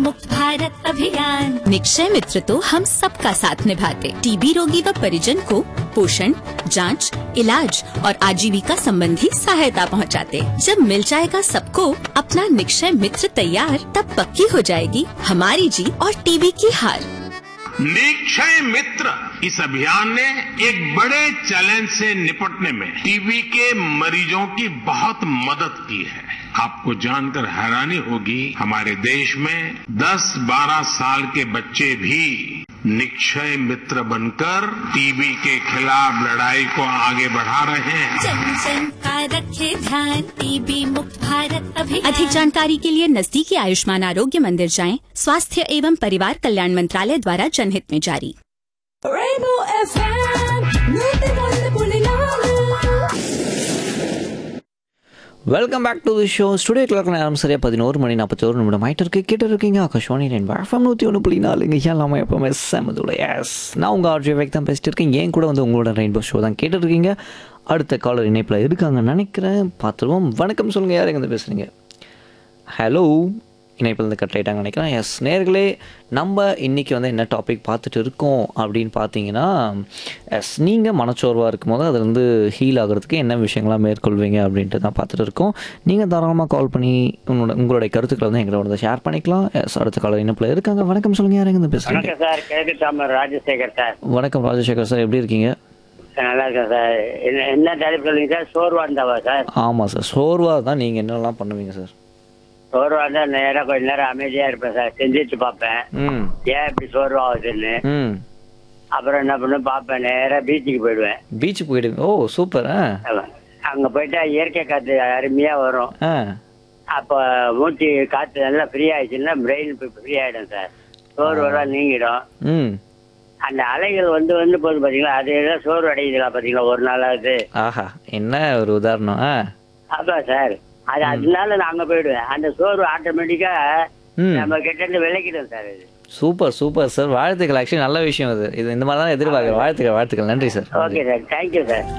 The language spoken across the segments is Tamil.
मुक्त भारत अभियान निक्षय मित्र तो हम सबका साथ निभाते टीबी रोगी व परिजन को पोषण जांच, इलाज और आजीविका संबंधी सहायता पहुंचाते। जब मिल जाएगा सबको अपना निक्षय मित्र तैयार तब पक्की हो जाएगी हमारी जीत और टीबी की हार निक्षय मित्र इस अभियान ने एक बड़े चैलेंज से निपटने में टीबी के मरीजों की बहुत मदद की है आपको जानकर हैरानी होगी हमारे देश में 10-12 साल के बच्चे भी निक्षय मित्र बनकर टीबी के खिलाफ लड़ाई को आगे बढ़ा रहे हैं जन जन का रखे ध्यान टीबी मुक्त भारत अभियान अधिक जानकारी के लिए नजदीकी आयुष्मान आरोग्य मंदिर जाएं स्वास्थ्य एवं परिवार कल्याण मंत्रालय द्वारा जनहित में जारी Rainbow FM, நூத்தி ஒன்று புள்ளி நாலு. Welcome back to the show studio clock நேரம் சரியாக பதினோரு மணி நாற்பத்தோரு நிமிடம் ஆகிட்டு இருக்கு கேட்டு இருக்கீங்க ஆகாஷ்வாணி ரெண்டு எஃப்எம் நூற்றி ஒன்று புள்ளி நாலு இங்கே எல்லாமே எப்பவுமே செமதுல எஸ் நான் உங்கள் ஆர்ஜி வேக் தான் பேசிட்டு இருக்கேன் ஏன் கூட வந்து உங்களோட ரெயின்போ ஷோ தான் கேட்டு இருக்கீங்க அடுத்த காலர் இணைப்பில் இருக்காங்கன்னு நினைக்கிறேன் பார்த்துருவோம் வணக்கம் சொல்லுங்கள் யார் எங்கே பேசுகிறீங்க ஹலோ இணைப்பில் இருந்து கட் ஆகிட்டாங்க நினைக்கிறேன் எஸ் நேர்களே நம்ம இன்றைக்கி வந்து என்ன டாபிக் பார்த்துட்டு இருக்கோம் அப்படின்னு பார்த்தீங்கன்னா எஸ் நீங்கள் மனச்சோர்வாக இருக்கும்போது அதுலேருந்து ஹீல் ஆகிறதுக்கு என்ன விஷயங்கள்லாம் மேற்கொள்வீங்க அப்படின்ட்டு தான் பார்த்துட்டு இருக்கோம் நீங்கள் தாராளமாக கால் பண்ணி உங்களோட உங்களுடைய கருத்துக்களை வந்து எங்களோட வந்து ஷேர் பண்ணிக்கலாம் எஸ் அடுத்த கால இணைப்பில் இருக்காங்க வணக்கம் சொல்லுங்கள் யார் எங்கே பேசுகிறீங்க வணக்கம் சார் கிழக்கு தாமர் ராஜசேகர் சார் வணக்கம் ராஜசேகர் சார் எப்படி இருக்கீங்க நல்லா இருக்கேன் சார் என்ன என்ன தலைப்பு சொல்லுங்க சார் சோர்வா இருந்தாவா சார் ஆமாம் சார் சோர்வாக தான் நீங்கள் என்னெல்லாம் பண்ணுவீங்க சார் சோர்வா இருந்தா நேரம் கொஞ்ச நேரம் அமைதியா இருப்பேன் சார் செஞ்சுட்டு பார்ப்பேன் ம் ஏன் இப்படி சோர்வா ஆகுதுன்னு ம் அப்புறம் என்ன பண்ணுவேன் பார்ப்பேன் நேரா பீச்சுக்கு போயிடுவேன் பீச்சு போயிடுங்க ஓ சூப்பர் ஆ ஆமா. அங்க போயிட்டா இயற்கை காத்து அருமையா வரும் ஆ அப்ப மூச்சு காத்து நல்லா ஃப்ரீ ஆயிடுச்சுன்னா பிரெயின் ஃப்ரீ ஆயிடும் சார் சோர்வெல்லாம் நீங்கிடும் ம் அந்த அலைகள் வந்து வந்து போகுது பாத்தீங்களா அது எல்லாம் சோர்வு அடையுதுல பாத்தீங்களா ஒரு நாளாவது ஆஹா என்ன ஒரு உதாரணம் ஆ அப்பா சார் அது அதனால நான் அங்க போயிடுவேன் அந்த சோர்வு ஆட்டோமேட்டிக்கா ம் நம்ம கிட்ட இருந்து விலக்கிடும் சார் இது சூப்பர் சூப்பர் சார் வாழ்த்துக்கள் ஆக்சுவலி நல்ல விஷயம் இது இது இந்த மாதிரி தான் எதிர்பார்க்குறேன் வாழ்த்துக்கள் வாழ்த்துக்கள் நன்றி sir okay sir thank you sir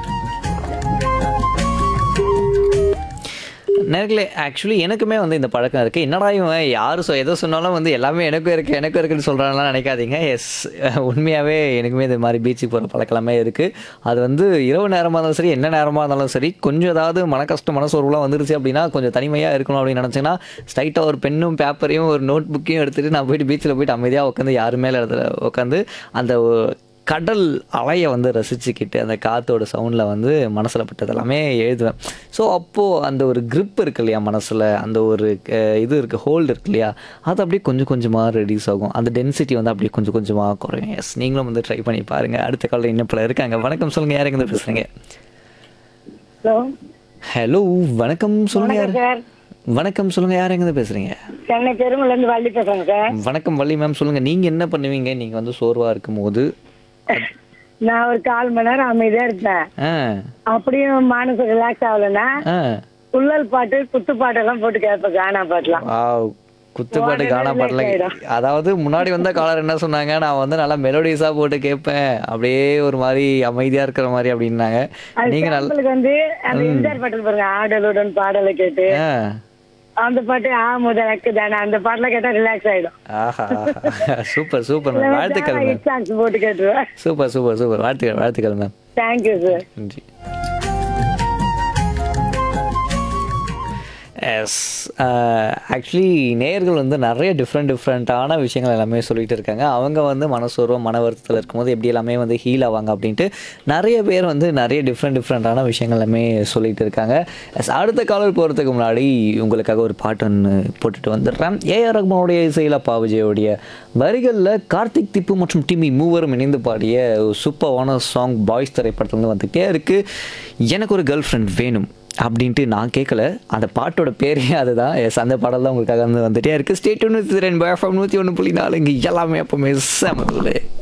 நேர்களே ஆக்சுவலி எனக்குமே வந்து இந்த பழக்கம் இருக்குது என்னடா இவன் யார் சொ எதை சொன்னாலும் வந்து எல்லாமே எனக்கும் இருக்குது எனக்கும் இருக்குன்னு சொல்கிறாங்கலாம் நினைக்காதீங்க எஸ் உண்மையாகவே எனக்குமே இந்த மாதிரி பீச்சுக்கு போகிற பழக்கலாமே இருக்குது அது வந்து இரவு நேரமாக இருந்தாலும் சரி என்ன நேரமாக இருந்தாலும் சரி கொஞ்சம் ஏதாவது மன கஷ்டம் மனசோர்வுலாம் வந்துருச்சு அப்படின்னா கொஞ்சம் தனிமையாக இருக்கணும் அப்படின்னு நினச்சிங்கன்னா ஸ்ட்ரைட்டாக ஒரு பெண்ணும் பேப்பரையும் ஒரு நோட் புக்கையும் எடுத்துகிட்டு நான் போயிட்டு பீச்சில் போயிட்டு அமைதியாக உட்காந்து யாரு மேலே இடத்துல உட்காந்து அந்த கடல் அலையை வந்து ரசிச்சுக்கிட்டு அந்த காற்றோட சவுண்டில் வந்து மனசில் பட்டது எல்லாமே எழுதுவேன் ஸோ அப்போது அந்த ஒரு grip இருக்கு இல்லையா மனசில் அந்த ஒரு அஹ், இது இருக்குது ஹோல்டு இருக்கு இல்லையா அது அப்படியே கொஞ்சம் கொஞ்சமாக ரெடியூஸ் ஆகும் அந்த டென்சிட்டி வந்து அப்படியே கொஞ்சம் கொஞ்சமாக குறையும் எஸ் நீங்களும் வந்து ட்ரை பண்ணி பாருங்கள் அடுத்த காலையில் இன்னப்பில் இருக்காங்க வணக்கம் சொல்லுங்கள் யார் எங்கே பேசுகிறீங்க ஹலோ ஹலோ வணக்கம் சொல்லுங்கள் வணக்கம் யார் சார் வணக்கம் சொல்லுங்கள் யார் எங்கே பேசுகிறீங்க சென்னை பெருமல இருந்து வள்ளி பேசுறேங்க சார் வணக்கம் வள்ளி மேம் சொல்லுங்கள் நீங்கள் என்ன பண்ணுவீங்க நீங்கள் வந்து சோர்வாக இருக்கும்போது நான் ஒரு கால் மணி நேரம் அமைதியா இருப்பேன் ஆ அப்படியும் மனசு ரிலாக்ஸ் ஆகலைன்னா ஆ புள்ளல் பாட்டு குத்து பாட்டெல்லாம் போட்டு கேட்பேன் கானா பாட்டுலாம் வாவ் குத்துப்பாட்டு உடனே காணா பாடல relax ஆயிடும். அதாவது முன்னாடி வந்த காலர் என்ன சொன்னாங்க நான் வந்து நல்லா மெலோடிஸா போட்டு கேட்பேன் அப்படியே ஒரு மாதிரி அமைதியா இருக்கிற மாதிரி அப்படின்னாங்க அது நீங்க நல்ல சாம்பிளுக்கு வந்து அந்த இந்தியார் பாட்டு பாருங்க ஆடலுடன் பாடலை கேட்டு ஆ. அந்த பாட்டு ஆ முதலக்கு தானே அந்த பாட்டுல கேட்டா ரிலாக்ஸ் ஆயிடும் ஆஹா சூப்பர் சூப்பர் மேம் வாழ்த்துக்கள் மேம் ஹிட் சாங்ஸ் போட்டு கேட்டுருவேன் சூப்பர் சூப்பர் சூப்பர் வாழ்த்துக்கள் வாழ்த்துக்கள் மேம் தேங்க்யூ சார் நன்றி எஸ் ஆக்சுவலி நேயர்கள் வந்து நிறைய டிஃப்ரெண்ட் டிஃப்ரெண்ட்டான விஷயங்கள் எல்லாமே சொல்லிட்டு இருக்காங்க அவங்க வந்து மனசோர்வம் மன வருத்தத்தில் இருக்கும்போது எப்படி எல்லாமே வந்து ஹீல் ஆவாங்க அப்படின்ட்டு நிறைய பேர் வந்து நிறைய டிஃப்ரெண்ட் டிஃப்ரெண்ட்டான விஷயங்கள் எல்லாமே சொல்லிட்டு இருக்காங்க எஸ் அடுத்த காலர் போகிறதுக்கு முன்னாடி உங்களுக்காக ஒரு பாட்டு ஒன்று போட்டுட்டு வந்துடுறேன் ஏஆர் ரஹ்மானுடைய இசையில் பாவிஜயோடைய வரிகளில் கார்த்திக் திப்பு மற்றும் டிமி மூவரும் இணைந்து பாடிய ஒரு சூப்பரான சாங் பாய்ஸ் திரைப்படத்துலேருந்து வந்துகிட்டே இருக்குது எனக்கு ஒரு கேர்ள் ஃப்ரெண்ட் வேணும் அப்படின்ட்டு நான் கேட்கல அந்த பாட்டோட பேரே அதுதான் எஸ் அந்த பாடல் தான் உங்களுக்காக வந்து வந்துட்டே இருக்குது ஸ்டேட் ஒன்று ரெண்டு நூற்றி ஒன்று புள்ளி நாலு இங்கே எல்லாமே எப்பவுமே செம